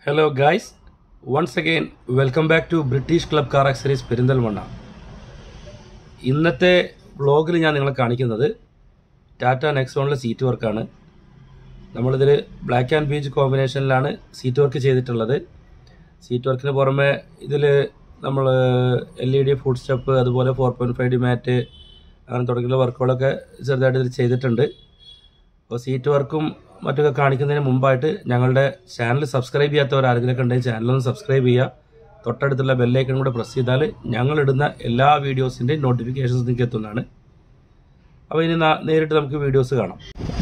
hello guys once again welcome back to British club car accessories Perinthalmanna ഇന്നത്തെ വ്ളോഗിൽ ഞാൻ നിങ്ങളെ കാണിക്കുന്നത് ടാറ്റ നെക്സോണിലെ സീറ്റ് വർക്കാണ് നമ്മളിതിൽ ബ്ലാക്ക് ആൻഡ് ബീച്ച് കോമ്പിനേഷനിലാണ് സീറ്റ് വർക്ക് ചെയ്തിട്ടുള്ളത് സീറ്റ് വർക്കിന് പുറമെ ഇതിൽ നമ്മൾ L E D foot step അതുപോലെ four point five D mat അങ്ങനെ തുടങ്ങിയുള്ള വർക്കുകളൊക്കെ ചെറുതായിട്ട് ഇതിൽ ചെയ്തിട്ടുണ്ട് അപ്പോൾ സീറ്റ് വർക്കും മറ്റൊക്കെ കാണിക്കുന്നതിന് മുമ്പായിട്ട് ഞങ്ങളുടെ ചാനൽ സബ്സ്ക്രൈബ് ചെയ്യാത്തവർ ആരെങ്കിലും ഉണ്ടെങ്കിൽ ചാനലൊന്ന് സബ്സ്ക്രൈബ് ചെയ്യുക തൊട്ടടുത്തുള്ള ബെല്ലൈക്കൺ കൂടെ പ്രസ് ചെയ്താൽ ഞങ്ങളിടുന്ന എല്ലാ വീഡിയോസിൻ്റെയും നോട്ടിഫിക്കേഷൻസ് നിങ്ങൾക്ക് എത്തുന്നതാണ് അപ്പോൾ ഇനി നാ- നേരിട്ട് നമുക്ക് വീഡിയോസ് കാണാം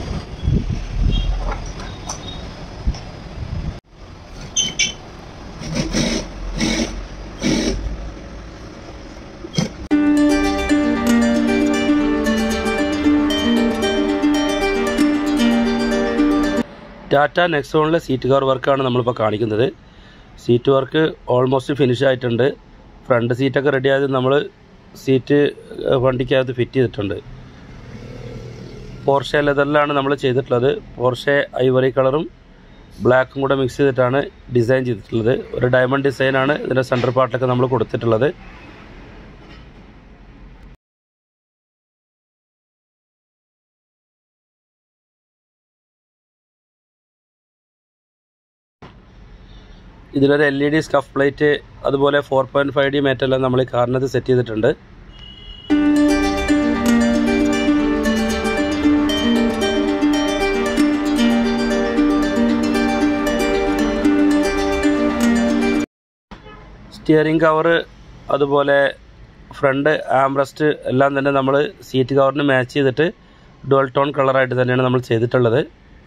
ടാറ്റ നെക്സോണിലെ സീറ്റ് കവർ വർക്കാണ് നമ്മളിപ്പോൾ കാണിക്കുന്നത് സീറ്റ് വർക്ക് ഓൾമോസ്റ്റ് ഫിനിഷ് ആയിട്ടുണ്ട് ഫ്രണ്ട് സീറ്റൊക്കെ റെഡി ആയത് നമ്മൾ സീറ്റ് ഏഹ്, വണ്ടിക്കകത്ത് ഫിറ്റ് ചെയ്തിട്ടുണ്ട് പോർഷെ ലെതറിലാണ് നമ്മൾ ചെയ്തിട്ടുള്ളത് പോർഷെ ഐവറി കളറും ബ്ലാക്കും കൂടെ മിക്സ് ചെയ്തിട്ടാണ് ഡിസൈൻ ചെയ്തിട്ടുള്ളത് ഒരു ഡയമണ്ട് ഡിസൈനാണ് ഇതിൻ്റെ സെൻറ്റർ പാർട്ടിലൊക്കെ നമ്മൾ കൊടുത്തിട്ടുള്ളത് ഇതിലൊരു L E D scuff plate അതുപോലെ ഫോർ പോയിൻറ്റ് ഫൈവ് ഡി മേറ്റെല്ലാം നമ്മൾ ഈ കാറിനകത്ത് സെറ്റ് ചെയ്തിട്ടുണ്ട് സ്റ്റിയറിംഗ് കവർ അതുപോലെ ഫ്രണ്ട് ആംറസ്റ്റ് എല്ലാം തന്നെ നമ്മൾ സീറ്റ് കവറിന് മാച്ച് ചെയ്തിട്ട് ഡുവൽ ടോൺ കളറായിട്ട് തന്നെയാണ് നമ്മൾ ചെയ്തിട്ടുള്ളത്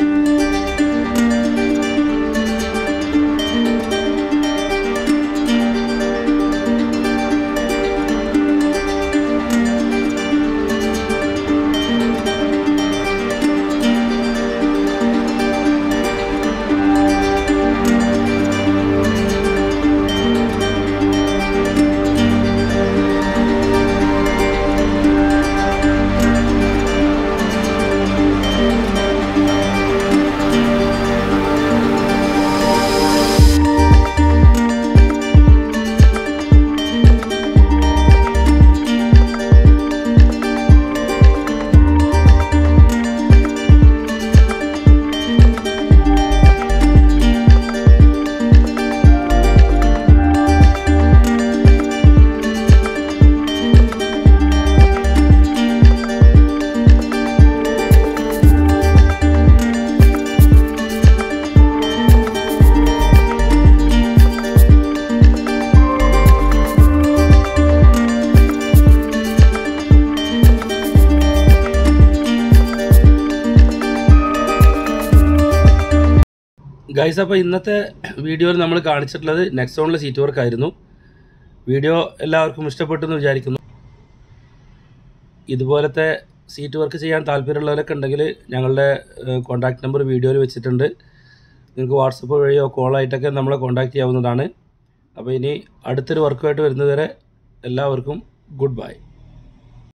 ഗൈസ് അപ്പോൾ ഇന്നത്തെ വീഡിയോയിൽ നമ്മൾ കാണിച്ചിട്ടുള്ളത് നെക്സോണിലെ സീറ്റ് വർക്ക് ആയിരുന്നു വീഡിയോ എല്ലാവർക്കും ഇഷ്ടപ്പെട്ടു എന്ന് വിചാരിക്കുന്നു ഇതുപോലത്തെ സീറ്റ് വർക്ക് ചെയ്യാൻ താല്പര്യമുള്ളവരൊക്കെ ഉണ്ടെങ്കിൽ ഞങ്ങളുടെ കോൺടാക്ട് നമ്പർ വീഡിയോയിൽ വെച്ചിട്ടുണ്ട് നിങ്ങൾക്ക് വാട്സപ്പ് വഴിയോ കോളായിട്ടൊക്കെ നമ്മളെ കോൺടാക്ട് ചെയ്യാവുന്നതാണ് അപ്പോൾ ഇനി അടുത്തൊരു വർക്കുമായിട്ട് വരുന്നതുവരെ എല്ലാവർക്കും ഗുഡ് ബൈ